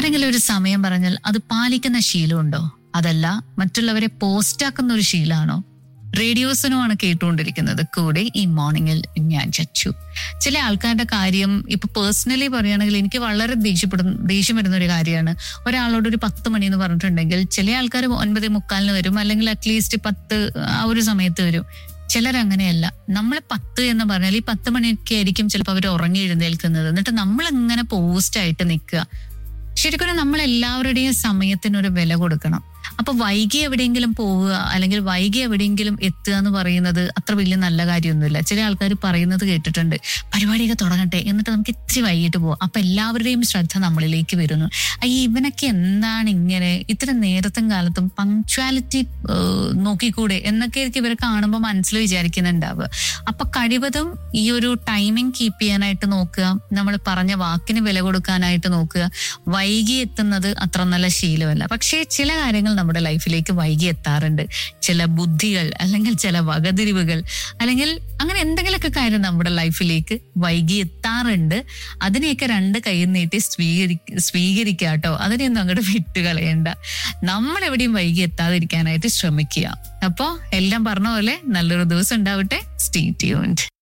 ആരെങ്കിലും ഒരു സമയം പറഞ്ഞാൽ അത് പാലിക്കുന്ന ശീലമുണ്ടോ അതല്ല മറ്റുള്ളവരെ പോസ്റ്റാക്കുന്ന ഒരു ശീലമാണോ റേഡിയോസിനുമാണ് കേട്ടുകൊണ്ടിരിക്കുന്നത് കൂടെ ഈ മോർണിംഗിൽ ഞാൻ ചച്ചു ചില ആൾക്കാരുടെ കാര്യം ഇപ്പൊ പേഴ്സണലി പറയുകയാണെങ്കിൽ എനിക്ക് വളരെ ദേഷ്യപ്പെടുന്ന ദേഷ്യം വരുന്ന ഒരു കാര്യമാണ് ഒരാളോട് ഒരു പത്ത് മണി എന്ന് പറഞ്ഞിട്ടുണ്ടെങ്കിൽ ചില ആൾക്കാർ ഒൻപത് മുക്കാലിന് വരും അല്ലെങ്കിൽ അറ്റ്ലീസ്റ്റ് പത്ത് ആ ഒരു സമയത്ത് വരും ചിലരങ്ങനെയല്ല നമ്മൾ പത്ത് എന്ന് പറഞ്ഞാൽ ഈ പത്ത് മണിയൊക്കെ ആയിരിക്കും ചിലപ്പോൾ അവർ ഉറങ്ങി എഴുന്നേൽക്കുന്നത് എന്നിട്ട് നമ്മൾ എങ്ങനെ പോസ്റ്റ് ആയിട്ട് നിൽക്കുക ശരിക്കും നമ്മൾ എല്ലാവരുടെയും സമയത്തിനൊരു വില കൊടുക്കണം അപ്പൊ വൈകി എവിടെയെങ്കിലും പോവുക അല്ലെങ്കിൽ വൈകി എവിടെയെങ്കിലും എത്തുക എന്ന് പറയുന്നത് അത്ര വലിയ നല്ല കാര്യമൊന്നുമില്ല ചില ആൾക്കാർ പറയുന്നത് കേട്ടിട്ടുണ്ട് പരിപാടിയൊക്കെ തുടങ്ങട്ടെ എന്നിട്ട് നമുക്ക് ഇത്തിരി വൈകിട്ട് പോവാം അപ്പൊ എല്ലാവരുടെയും ശ്രദ്ധ നമ്മളിലേക്ക് വരുന്നു അയ്യ ഇവനൊക്കെ എന്താണ് ഇങ്ങനെ ഇത്ര നേരത്തും കാലത്തും പങ്ക്ച്വാലിറ്റി നോക്കിക്കൂടെ എന്നൊക്കെ ആയിരിക്കും ഇവരെ കാണുമ്പോൾ മനസ്സിൽ വിചാരിക്കുന്നുണ്ടാവുക അപ്പൊ കഴിവതും ഈ ഒരു ടൈമിംഗ് കീപ്പ് ചെയ്യാനായിട്ട് നോക്കുക നമ്മൾ പറഞ്ഞ വാക്കിന് വില കൊടുക്കാനായിട്ട് നോക്കുക വൈകി എത്തുന്നത് അത്ര നല്ല ശീലമല്ല പക്ഷേ ചില കാര്യങ്ങൾ നമ്മുടെ ലൈഫിലേക്ക് വൈകി എത്താറുണ്ട് ചില ബുദ്ധികൾ അല്ലെങ്കിൽ ചില വകതിരിവുകൾ അല്ലെങ്കിൽ അങ്ങനെ എന്തെങ്കിലുമൊക്കെ കാര്യം നമ്മുടെ ലൈഫിലേക്ക് വൈകി എത്താറുണ്ട് അതിനെയൊക്കെ രണ്ട് കൈ നീട്ടി സ്വീകരി സ്വീകരിക്കുക കേട്ടോ അതിനെയൊന്നും അങ്ങോട്ട് വിട്ടുകളയണ്ട നമ്മൾ എവിടെയും വൈകി എത്താതിരിക്കാനായിട്ട് ശ്രമിക്കുക അപ്പോൾ എല്ലാം പറഞ്ഞ പോലെ നല്ലൊരു ദിവസം ഉണ്ടാവട്ടെ സ്റ്റേ ട്യൂൺഡ്